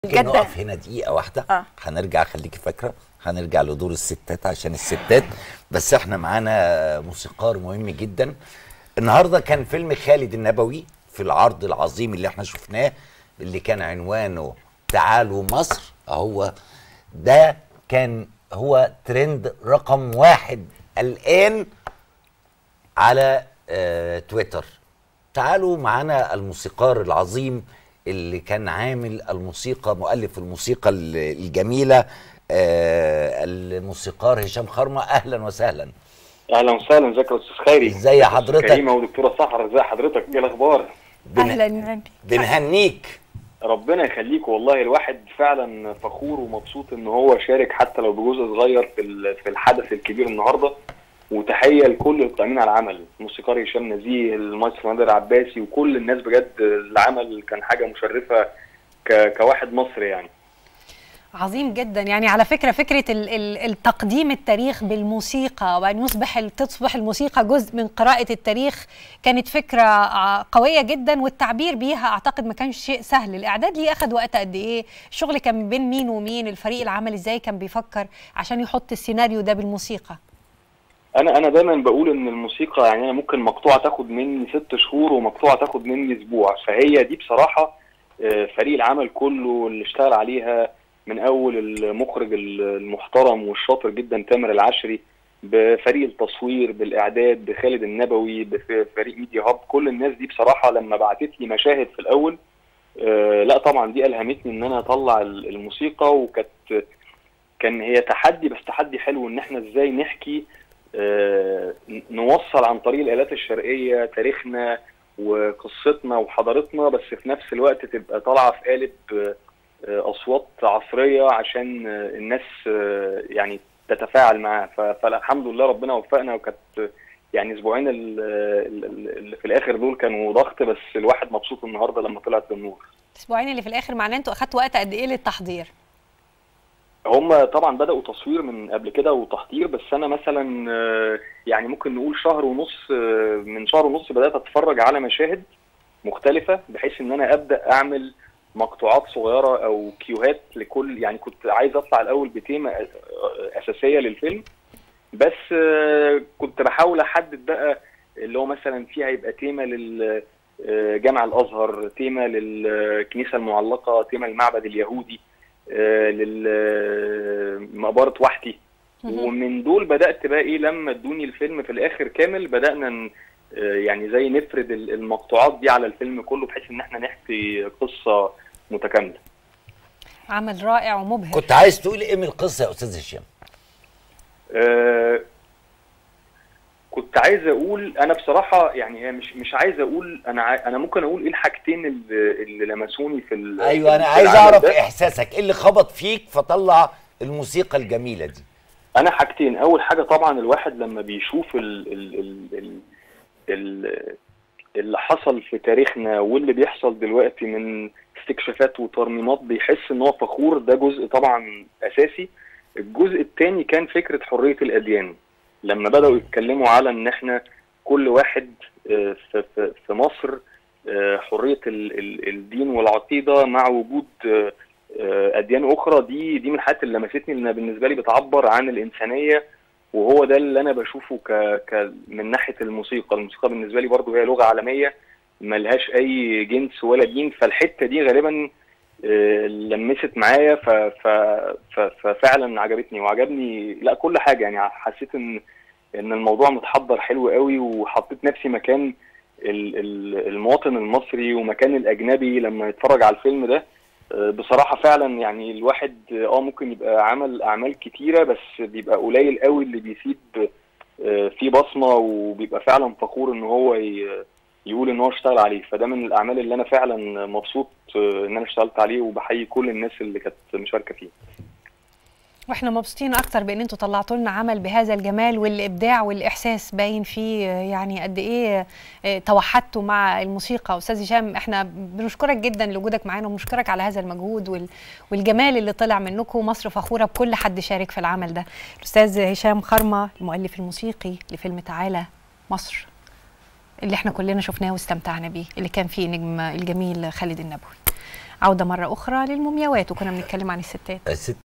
ممكن جدا. نقف هنا دقيقة واحدة آه. هنرجع خليكي فاكرة هنرجع لدور الستات عشان الستات بس احنا معانا موسيقار مهم جدا النهارده كان فيلم خالد النبوي في العرض العظيم اللي احنا شفناه اللي كان عنوانه تعالوا مصر اهو ده كان هو ترند رقم واحد الآن على آه تويتر تعالوا معانا الموسيقار العظيم اللي كان عامل الموسيقى مؤلف الموسيقى ال- الجميلة آه الموسيقار هشام خرمة أهلا وسهلا اهلا وسهلا ازيك يا استاذ خيري ازي أستاذ حضرتك؟ كريمه ودكتوره سحر ازي حضرتك ايه الاخبار بن- اهلا بك. بنهنيك ربنا يخليك والله الواحد فعلا فخور ومبسوط ان هو شارك حتى لو بجزء صغير في ال- في الحدث الكبير النهارده وتحيه لكل القائمين على العمل الموسيقار هشام نزيه المايسترو نادر عباسي وكل الناس بجد العمل كان حاجه مشرفه ك... كواحد مصري يعني عظيم جدا يعني على فكره فكره ال- ال- التقديم التاريخ بالموسيقى وان يصبح ال- تصبح الموسيقى جزء من قراءه التاريخ كانت فكره ع- قويه جدا والتعبير بيها اعتقد ما كانش شيء سهل الاعداد ليه اخذ وقت قد ايه الشغل كان بين مين ومين الفريق العمل ازاي كان بيفكر عشان يحط السيناريو ده بالموسيقى انا انا دايما بقول ان الموسيقى يعني انا ممكن مقطوعه تاخد مني ست شهور ومقطوعه تاخد مني اسبوع فهي دي بصراحه آه، فريق العمل كله اللي اشتغل عليها من اول المخرج المحترم والشاطر جدا تامر العشري بفريق التصوير بالاعداد بخالد النبوي بفريق ميديا هاب كل الناس دي بصراحه لما بعتت لي مشاهد في الاول آه، لا طبعا دي الهمتني ان انا اطلع ال- الموسيقى وكانت كان هي تحدي بس تحدي حلو ان احنا ازاي نحكي آه، نوصل عن طريق الآلات الشرقية تاريخنا وقصتنا وحضارتنا بس في نفس الوقت تبقى طالعة في قالب آه، آه، أصوات عصرية عشان آه، الناس آه، يعني تتفاعل معاها ف- فالحمد لله ربنا وفقنا وكانت آه، يعني اسبوعين ال- ال- اللي في الاخر دول كانوا ضغط بس الواحد مبسوط النهارده لما طلعت للنور الاسبوعين اللي في الاخر معناه انتوا اخدتوا وقت قد ايه للتحضير هم طبعا بدأوا تصوير من قبل كده وتحضير بس انا مثلا آه، يعني ممكن نقول شهر ونص آه، من شهر ونص بدأت اتفرج على مشاهد مختلفة بحيث ان انا ابدأ اعمل مقطوعات صغيرة او كيوهات لكل يعني كنت عايز اطلع الاول بتيمة آه، اساسية للفيلم بس آه، كنت بحاول احدد بقى اللي هو مثلا فيها يبقى تيمة لل آه، جامع الازهر تيمة للكنيسة المعلقة تيمة للمعبد اليهودي لمقبرة وحدي ومن دول بدأت بقى ايه لما ادوني الفيلم في الاخر كامل بدأنا ن- آه، يعني زي نفرد ال- المقطوعات دي على الفيلم كله بحيث ان احنا نحكي قصة متكاملة عمل رائع ومبهر كنت عايز تقول ايه من القصة يا أستاذ هشام آه، كنت عايز اقول انا بصراحة يعني هي مش مش عايز اقول انا عاي- انا ممكن اقول ايه الحاجتين اللي, اللي لمسوني في ال- أيوة أنا في عايز العمل أعرف ده. إحساسك إيه اللي خبط فيك فطلع الموسيقى الجميلة دي انا حاجتين اول حاجه طبعا الواحد لما بيشوف ال ال ال ال ال اللي حصل في تاريخنا واللي بيحصل دلوقتي من استكشافات وترميمات بيحس ان هو فخور ده جزء طبعا اساسي الجزء الثاني كان فكره حريه الاديان لما بداوا يتكلموا على ان احنا كل واحد آه، في في في مصر آه، حريه ال- ال- الدين والعقيده مع وجود آه، آه، اديان اخرى دي دي من الحاجات اللي لمستني لانها بالنسبه لي بتعبر عن الانسانيه وهو ده اللي انا بشوفه ك... ك من ناحيه الموسيقى الموسيقى بالنسبه لي برضو هي لغه عالميه ملهاش اي جنس ولا دين فالحته دي غالبا آه، لمست معايا ف... ف... ف... ففعلا عجبتني وعجبني لا كل حاجه يعني حسيت ان ان الموضوع متحضر حلو قوي وحطيت نفسي مكان ال- ال- المواطن المصري ومكان الاجنبي لما يتفرج على الفيلم ده آه، بصراحه فعلا يعني الواحد اه ممكن يبقى عمل اعمال كتيره بس بيبقى قليل قوي اللي بيسيب آه، فيه بصمه وبيبقى فعلا فخور ان هو ي- يقول ان هو اشتغل عليه فده من الاعمال اللي انا فعلا مبسوط آه، ان انا اشتغلت عليه وبحيي كل الناس اللي كانت مشاركه فيه واحنا مبسوطين اكتر بان انتوا طلعتوا لنا عمل بهذا الجمال والابداع والاحساس باين فيه يعني قد ايه آه، توحدتوا مع الموسيقى استاذ هشام احنا بنشكرك جدا لوجودك معانا وبنشكرك على هذا المجهود وال- والجمال اللي طلع منكم مصر فخوره بكل حد شارك في العمل ده الاستاذ هشام خرمه المؤلف الموسيقي لفيلم تعالى مصر اللي احنا كلنا شفناه واستمتعنا بيه اللي كان فيه نجم الجميل خالد النبوي عوده مره اخرى للمومياوات وكنا بنتكلم عن الستات الست